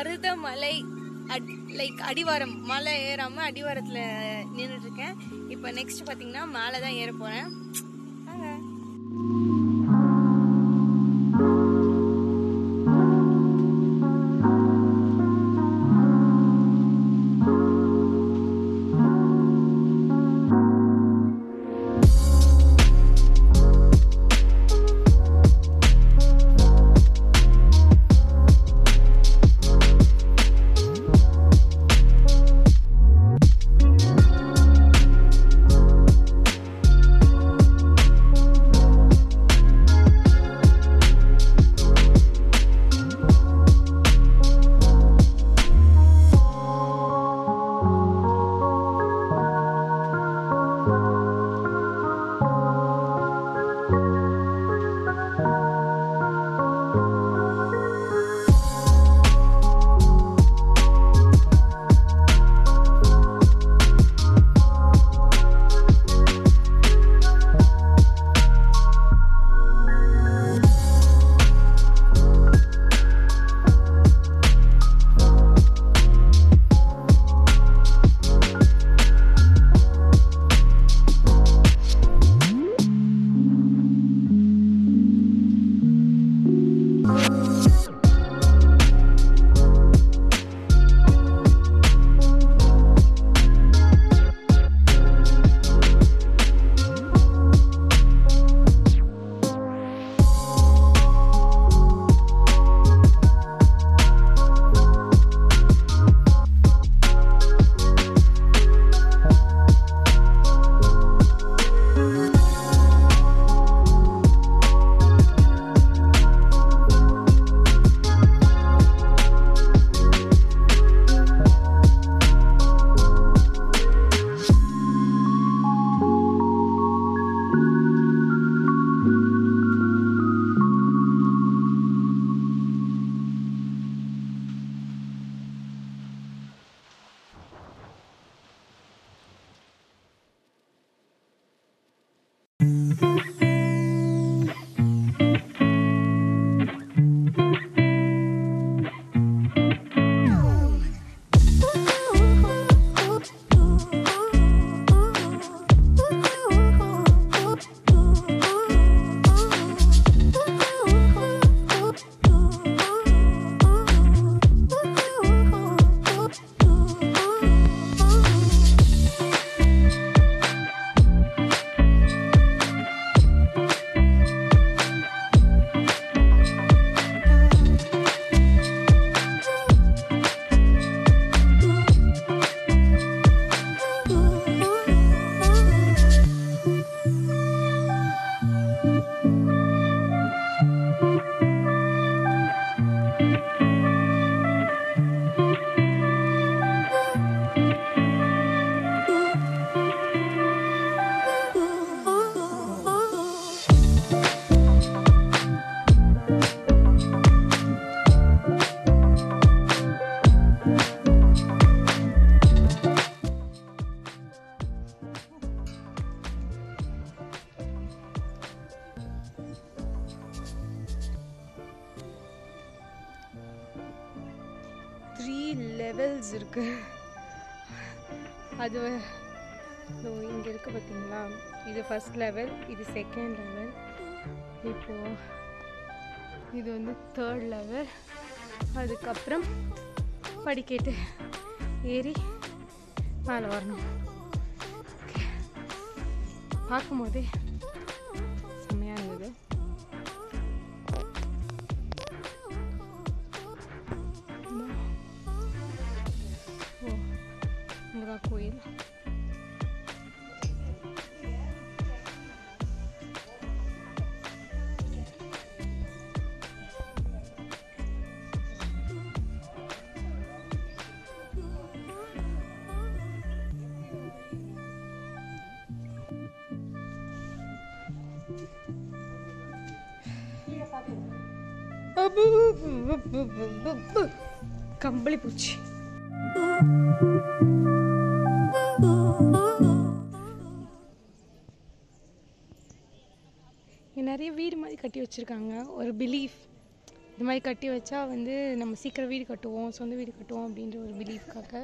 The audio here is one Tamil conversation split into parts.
மருதமலை அட் லைக் அடிவாரம் மலை ஏறாம அடிவாரத்தில் நின்றுட்டு இருக்கேன் இப்போ நெக்ஸ்ட் பார்த்தீங்கன்னா மேலே தான் ஏற போகிறேன் வாங்க த்ரீ லெவல்ஸ் இருக்கு அது இதோ இங்கே இருக்கு பார்த்தீங்களா இது ஃபர்ஸ்ட் லெவல் இது செகண்ட் லெவல் இப்போ இது வந்து தேர்ட் லெவல் அதுக்கப்புறம் படிக்கட்டு ஏறி மேலே வரணும் Okay. பார்க்கும்போதே செம்மையாக இருந்தது ஓ இங்கே தான் கோயில் அப்பு, அப்பு, அப்பு, அப்பு, அப்பு. கம்பளி பூச்சி இங்க நிறைய வீடு மாதிரி கட்டி வச்சிருக்காங்க ஒரு பிலீஃப் இந்த மாதிரி கட்டி வச்சா வந்து நம்ம சீக்கிரம் வீடு கட்டுவோம் சொந்த வீடு கட்டுவோம் அப்படின்ற ஒரு பிலீஃப்காக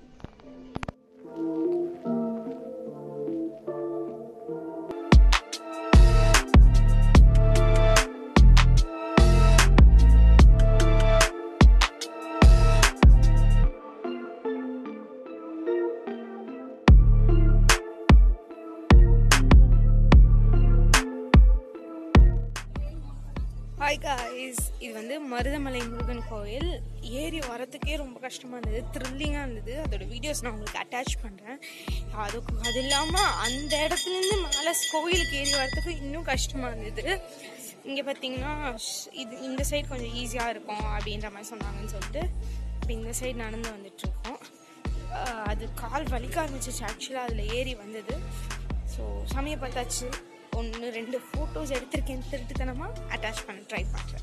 ஹாய் காய்ஸ் இது வந்து மருதமலை முருகன் கோயில் ஏறி வரத்துக்கே ரொம்ப கஷ்டமாக இருந்தது த்ரில்லிங்காக இருந்தது அதோட வீடியோஸ் நான் உங்களுக்கு அட்டாச் பண்ணுறேன் அது அது இல்லாமல் அந்த இடத்துலேருந்து மேலே கோயிலுக்கு ஏறி வரத்துக்கு இன்னும் கஷ்டமாக இருந்தது இங்கே பார்த்தீங்கன்னா ஷ்- இது இந்த சைடு கொஞ்சம் ஈஸியாக இருக்கும் அப்படின்ற மாதிரி சொன்னாங்கன்னு சொல்லிட்டு இப்போ இந்த சைடு நடந்து வந்துட்டுருக்கோம் அது கால் வலிக்க ஆரம்பிச்சிச்சு ஆக்சுவலாக அதில் ஏறி வந்தது ஸோ சமய பார்த்தாச்சு ஒன்று ரெண்டு ஃபோட்டோஸ் எடுத்திருக்கேன் திருட்டுத்தனமாக அட்டாச் பண்ண ட்ரை பண்ணுறேன்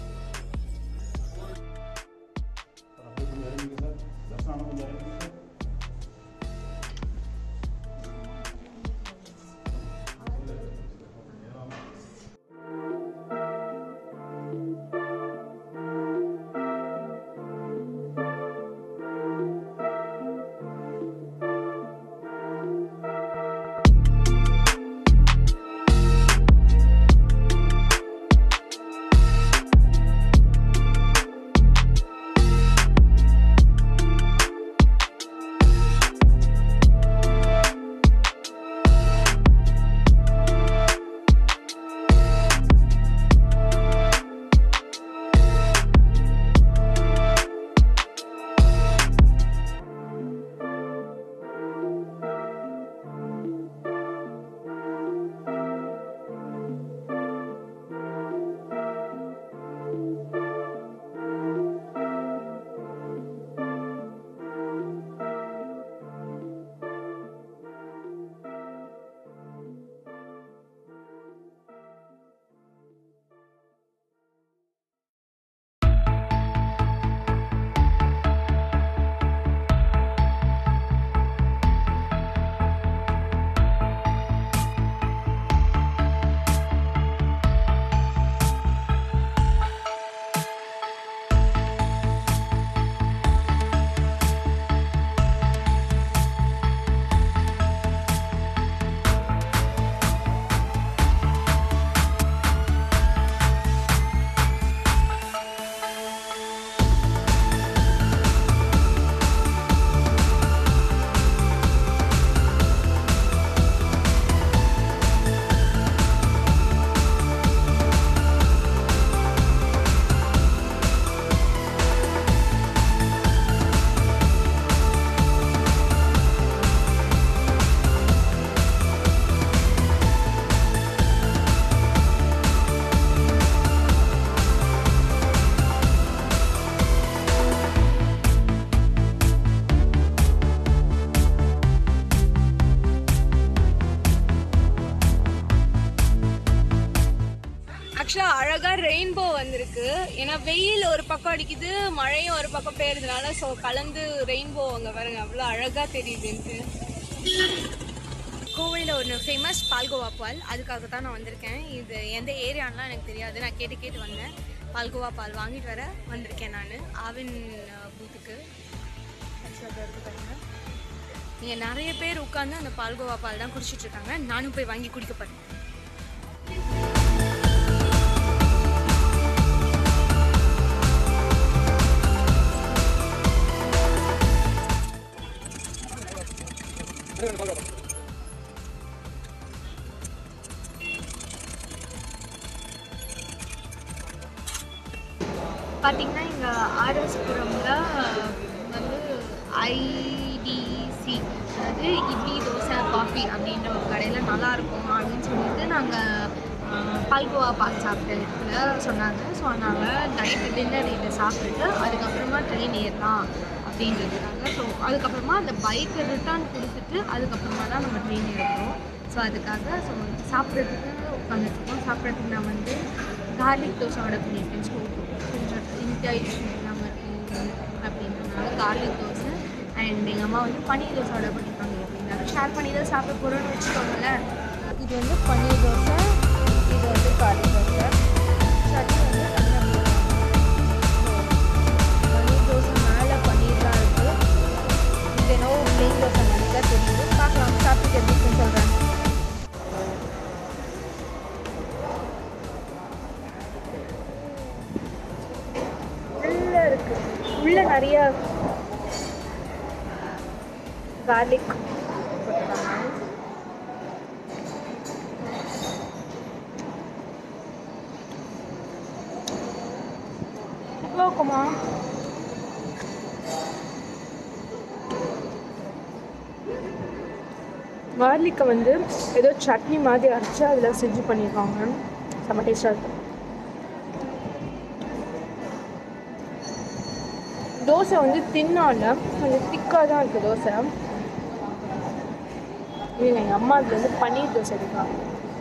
ஆக்சுவலாக அழகாக ரெயின்போ வந்திருக்கு ஏன்னா வெயில் ஒரு பக்கம் அடிக்குது மழையும் ஒரு பக்கம் பெய்யறதுனால ஸோ கலந்து ரெயின்போ அங்கே பாருங்க அவ்வளோ அழகாக தெரியுதுன்ட்டு கோவையில் ஒன்று ஃபேமஸ் பால்கோவா பால் அதுக்காக தான் நான் வந்திருக்கேன் இது எந்த ஏரியான்லாம் எனக்கு தெரியாது நான் கேட்டு கேட்டு வந்தேன் பால்கோவா பால் வாங்கிட்டு வர வந்திருக்கேன் நான் ஆவின் பூத்துக்கு இங்கே நிறைய பேர் உட்காந்து அந்த பால்கோவா பால் தான் குடிச்சிட்டு இருக்காங்க நானும் போய் வாங்கி குடிக்க போறேன் பார்த்தீங்கன்னா இங்கே ஆர்எஸ்புரமில் வந்து ஐடிசி அதாவது இட்லி தோசை காஃபி அப்படின்ற ஒரு கடையில் நல்லா இருக்கும் அப்படின்னு சொல்லிட்டு நாங்கள் பால்கோவா பால் சாப்பிட்ட இடத்துல சொன்னாங்க ஸோ நாங்கள் நைட்டு டின்னர் இதை சாப்பிட்டுட்டு அதுக்கப்புறமா ட்ரெயின் ஏறலாம் அப்படின்றதுக்காக ஸோ அதுக்கப்புறமா அந்த பைக்கை ரிட்டர்ன் கொடுத்துட்டு அதுக்கப்புறமா தான் நம்ம ட்ரெயின் ஏறுறோம் ஸோ அதுக்காக ஸோ சாப்பிட்றதுக்கு உட்காந்துருக்கோம் சாப்பிட்றதுக்கு நான் வந்து கார்லிக் தோசை ஆர்டர் பண்ணியிருக்கேன் ஸோ கொஞ்சம் இன்டைஷன் இல்லாமல் இருக்கும் அப்படின்றதுனால கார்லிக் தோசை அண்ட் எங்கள் அம்மா வந்து பன்னீர் தோசை ஆர்டர் பண்ணியிருக்காங்க அப்படின்னாலும் ஷேர் பண்ணி தான் சாப்பிட போகிறோன்னு வச்சுக்கோங்களேன் இது வந்து பன்னீர் தோசை இது வந்து கார்லிக் தோசை சட்னி வந்து தனியாக போடுவாங்க நிறைய கார்லிக் போட்டுருக்காங்க சூப்பராக இருக்குமா கார்லிக்கை வந்து ஏதோ சட்னி மாதிரி அரைச்சி அதில் செஞ்சு பண்ணியிருக்காங்க செம்ம டேஸ்ட்டாக இருக்கும் தோசை வந்து தின்னால கொஞ்சம் திக்காக தான் இருக்குது தோசை இது எங்கள் அம்மா அதுல வந்து பன்னீர் தோசை எடுக்காங்க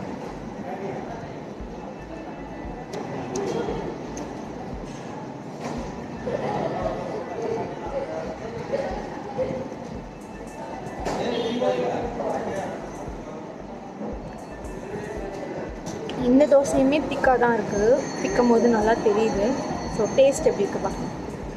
இந்த தோசையுமே திக்காக தான் இருக்குது திக்கும் போது நல்லா தெரியுது ஸோ டேஸ்ட் எப்படி இருக்கு பார்க்கலாம்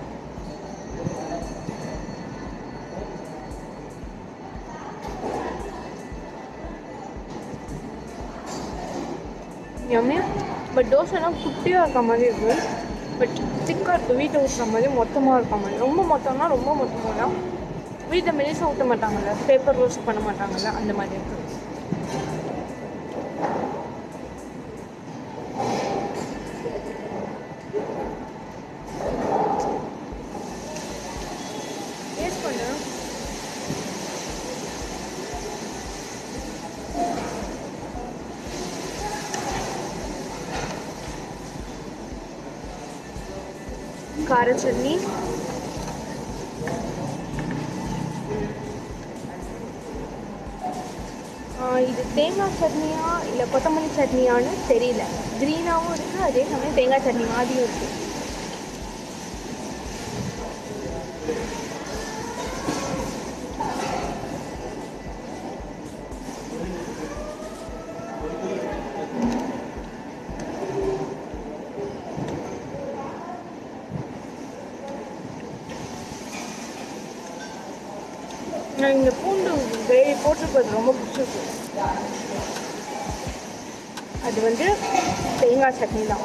யம்மியா பட் தோசைலாம் குட்டியாக இருக்க மாதிரி இருக்குது பட் திக்காக இருக்குது வீட்டை ஊற்றுற மாதிரி மொத்தமாக இருக்க மாதிரி ரொம்ப மொத்தம்னா ரொம்ப மொத்தமாக தான் வீட்டை மெலிசாக ஊற்ற மாட்டாங்கல்ல பேப்பர் ரோஸ்ட் பண்ண மாட்டாங்கல்ல அந்த மாதிரி இருக்குது டேஸ்ட் பண்ணு கார சட்னி ஆஹ் இது தேங்காய் சட்னியா இல்லை கொத்தமல்லி சட்னியான்னு தெரியல க்ரீனாகவும் இருக்குது அதே சமயம் தேங்காய் சட்னி மாதிரியும் இருக்குது நான் இந்த பூண்டு கிரேவி போட்டிருக்கிறது ரொம்ப பிடிச்சிருக்கு அது வந்து தேங்காய் சட்னி தான்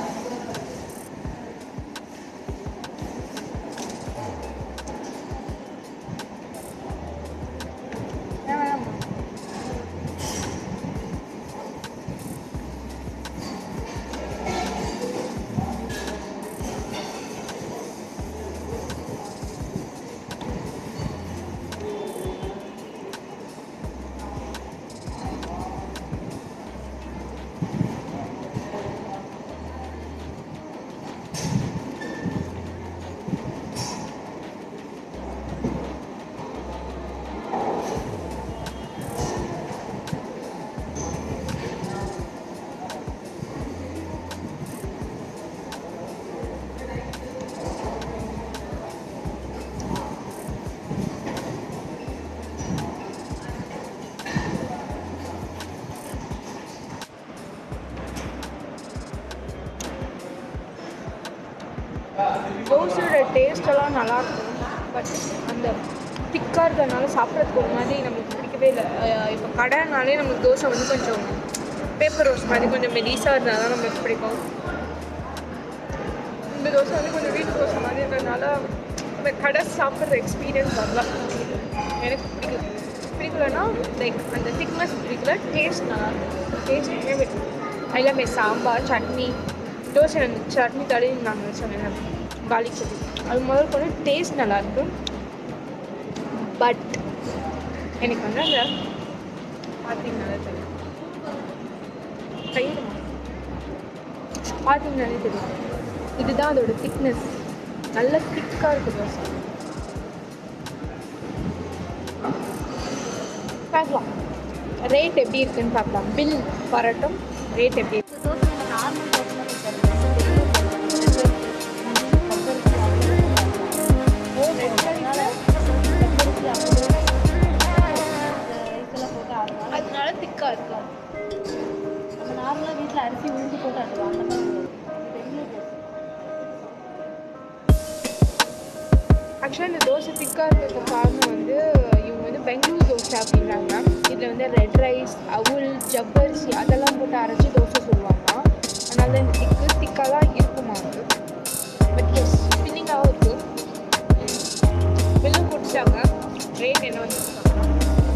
வேணாமா? தோசையோட டேஸ்டெல்லாம் நல்லாயிருக்கும் பட் அந்த திக்காக இருக்கிறதுனால சாப்பிட்றதுக்கு ஒரு மாதிரி நம்மளுக்கு பிடிக்கவே இல்லை இப்போ கடைனாலே நம்மளுக்கு தோசை வந்து கொஞ்சம் பேப்பர் ரோஸ் மாதிரி கொஞ்சம் மெலிசாக இருந்தால் தான் நம்மளுக்கு பிடிக்கும் இந்த தோசை வந்து கொஞ்சம் வீட்டு தோசை மாதிரி இருக்கிறதுனால இந்த கடை சாப்பிட்ற எக்ஸ்பீரியன்ஸ் வரல எனக்கு பிடிக்கல பிடிக்கலன்னா லைக் அந்த திக்னஸ் பிடிக்கல டேஸ்ட் நல்லா இருக்கும் டேஸ்ட் எல்லாமே சாம்பார் சட்னி தோசை அந்த சட்னி தடவி நாங்கள் சொன்னேன் கார்லிக் சட்னி அது முதல் கொண்டு டேஸ்ட் நல்லாயிருக்கு பட் எனக்கு வந்து அந்த பார்த்தீங்கன்னாலே தெரியும் கையிடுமா பார்த்தீங்கன்னாலே தெரியும் இதுதான் அதோட திக்னஸ் நல்ல திக்காக இருக்குது தோசை பார்க்கலாம் ரேட் எப்படி இருக்குன்னு பார்க்கலாம் பில் வரட்டும் ரேட் எப்படி இருக்கு ஓ அதனால திக்கா இருக்கா நார்மலாக வீட்டில் அரிசி உளுந்து போட்டு ஆட்டுவோம் அந்த மாதிரி பெங்களூர் ஆக்சுவலாக இந்த தோசை திக்காக இருக்கிறதுக்கு காரணம் வந்து இவங்க வந்து பெங்களூர் தோசை அப்படின்றாங்க இதில் வந்து ரெட் ரைஸ் அவுல் ஜவ்வரிசி அதெல்லாம் போட்டு அரைச்சி தோசை சுடுவாங்க அதனால தான் இந்த திக்கு திக்காக தான் இருக்குமா அது பட் எஸ் ஃபில்லிங்காகவும் இருக்குது ஏறிட்டாங்க ரேட் என்ன வந்து பார்க்கலாம்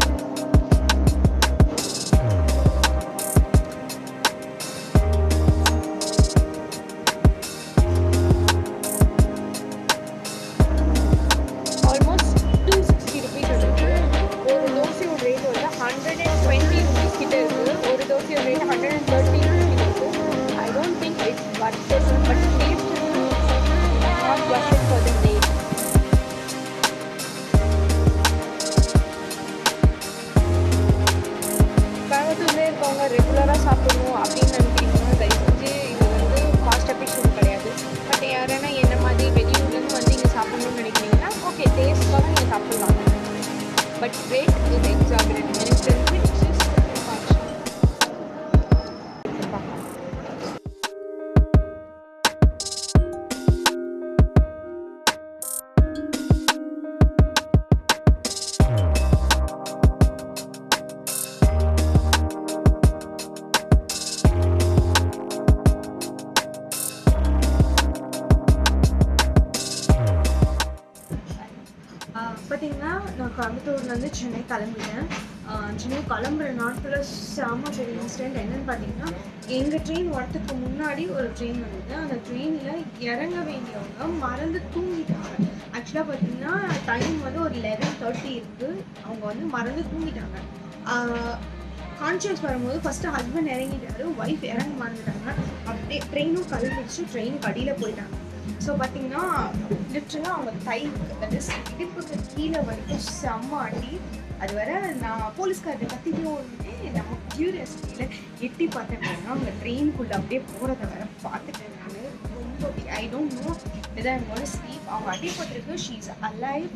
ஆல்மோஸ்ட் டூ சிக்ஸ்டி ருபீஸ் வந்துருக்கு ஒரு தோசையோட ரேட் வந்து ஹண்ட்ரட் அண்ட் டுவெண்ட்டி ருபீஸ் கிட்ட இருக்குது ஒரு தோசையோட rate hundred and thirty rupees இருக்குது I don't think it's but but taste not worth for the rate கோயம்புத்தூர்லேயே இருக்கவங்க ரெகுலராக சாப்பிடணும் அப்படின்னு நினைக்கிறீங்கன்னா தயவு செஞ்சு இது வந்து காஸ்ட் எஃபிஷியன்ட் கிடையாது பட் யாரைனா என்ன மாதிரி வெளியூர்லேருந்து வந்து இங்கே சாப்பிடணும்னு நினைக்கிறீங்கன்னா ஓகே டேஸ்ட்காக நீங்கள் சாப்பிடலாம் பட் ரேட் இஸ் எக்ஸாபிரண்ட் எனக்கு தெரிஞ்சு it's just function. பார்த்தீங்கன்னா நான் கோயம்புத்தூர்லேருந்து சென்னை கிளம்பிட்டேன் ஆஹ் சென்னை கிளம்புற நாட்களில் செம்ம பெரிய இன்சிடென்ட் என்னன்னு பார்த்தீங்கன்னா எங்கள் ட்ரெயின் வரத்துக்கு முன்னாடி ஒரு ட்ரெயின் வந்தது அந்த ட்ரெயினில் இறங்க வேண்டியவங்க மறந்து தூங்கிட்டாங்க ஆக்சுவலாக பார்த்தீங்கன்னா டைம் வந்து ஒரு லெவன் தேர்ட்டி இருக்குது அவங்க வந்து மறந்து தூங்கிட்டாங்க கான்ஷியஸ் வரும்போது ஃபஸ்ட்டு ஹஸ்பண்ட் இறங்கிட்டாரு ஒய்ஃப் இறங்க மறந்துட்டாங்க அப்படியே ட்ரெயினும் கழுவிச்சு ட்ரெயினுக்கு அடியில் போயிட்டாங்க ஸோ பார்த்தீங்கன்னா லிட்ரலாக அவங்க தை தட் இஸ் இடுப்புக்கு கீழே வரைக்கும் செம்ம அடி அது வர நான் போலீஸ்கார்ட்ட கத்திட்டு உடனே நம்ம கியூரியாசிட்டியில் எட்டி பார்த்தேன் அப்படின்னா அவங்க ட்ரெயினுக்குள்ளே அப்படியே போகிறத வர பார்த்துட்டேன் நான் ரொம்ப ஐ டோன்ட் நோ இதை ஐம் ஸ்லீப் அவங்க அடிபட்டிருக்கு ஷீஸ் அலைவ்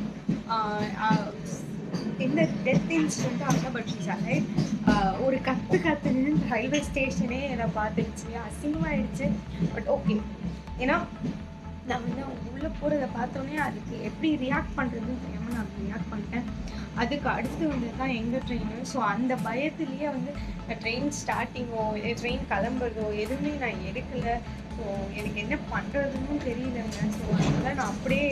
எந்த டெத் இன்சிடென்ட்டும் ஆகல பட் ஷீஸ் அலைவ் ஒரு கத்து கத்துன்னு ரயில்வே ஸ்டேஷனே என்னை பார்த்துடுச்சு அசிங்கமாயிடுச்சு பட் ஓகே ஏன்னா நான் வந்து அவங்க உள்ளே போகிறத பார்த்தோன்னே அதுக்கு எப்படி ரியாக்ட் பண்ணுறதுன்னு தெரியாமல் நான் ரியாக்ட் பண்ணிட்டேன் அதுக்கு அடுத்து வந்து தான் எங்கள் ட்ரெயின் ஸோ அந்த பயத்துலேயே வந்து ட்ரெயின் ஸ்டார்டிங்கோ இல்லை ட்ரெயின் கிளம்புறதோ எதுவுமே நான் எடுக்கலை ஸோ எனக்கு என்ன பண்ணுறதுன்னு தெரியலங்க ஸோ அதனால நான் அப்படியே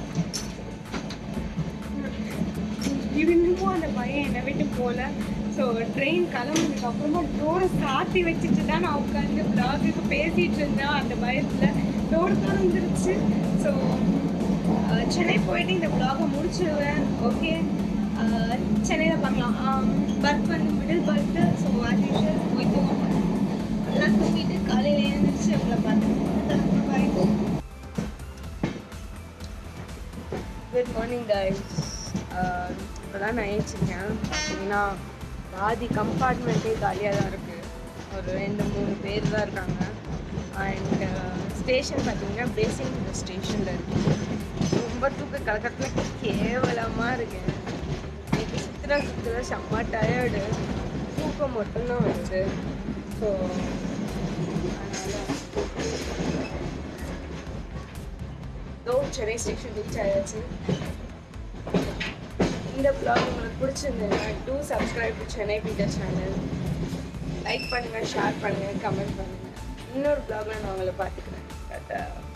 இன்னமும் அந்த பயம் என்னை விட்டு போகல ஸோ ட்ரெயின் கிளம்புனதுக்கு அப்புறமா டோரை சாத்தி வச்சுட்டு தான் நான் உட்காந்து பிளாகுக்கு பேசிகிட்டு இருந்தேன் அந்த பயத்தில் டோர் திறந்துருச்சு ஸோ சென்னை போயிட்டு இந்த பிளாகை முடிச்சிடுவேன் ஓகே சென்னையில் பார்க்கலாம் பர்த் வந்து மிடில் பர்த்து ஸோ அது போய் தூங்கணும் நல்லா தூங்கிட்டு காலையில் எழுந்திரிச்சு உங்களை பார்த்துட்டு பாய் குட் மார்னிங் கைஸ் இப்போ தான் நான் ஏச்சிருக்கேன் பார்த்தீங்கன்னா பாதி கம்பார்ட்மெண்ட்டே காலியாக தான் இருக்குது ஒரு ரெண்டு மூணு பேர் தான் இருக்காங்க அண்ட் ஸ்டேஷன் பார்த்தீங்கன்னா பேசிங் ஸ்டேஷனில் இருக்குது ரொம்ப தூக்க கலக்கத்தில் கேவலமாக இருக்கு இன்னைக்கு சுற்றுலா சுற்றுலா செம்ம டயர்டு தூக்கம் மட்டும்தான் வருது ஸோ தோ சென்னை ஸ்டேஷன் ரீச் ஆயாச்சு இந்த vlog உங்களுக்கு பிடிச்சிருந்ததுன்னா do subscribe to Chennai Peter channel like பண்ணுங்கள் ஷேர் பண்ணுங்கள் கமெண்ட் பண்ணுங்கள் இன்னொரு vlogல நான் உங்களை பார்த்துக்கிறேன் டாட்டா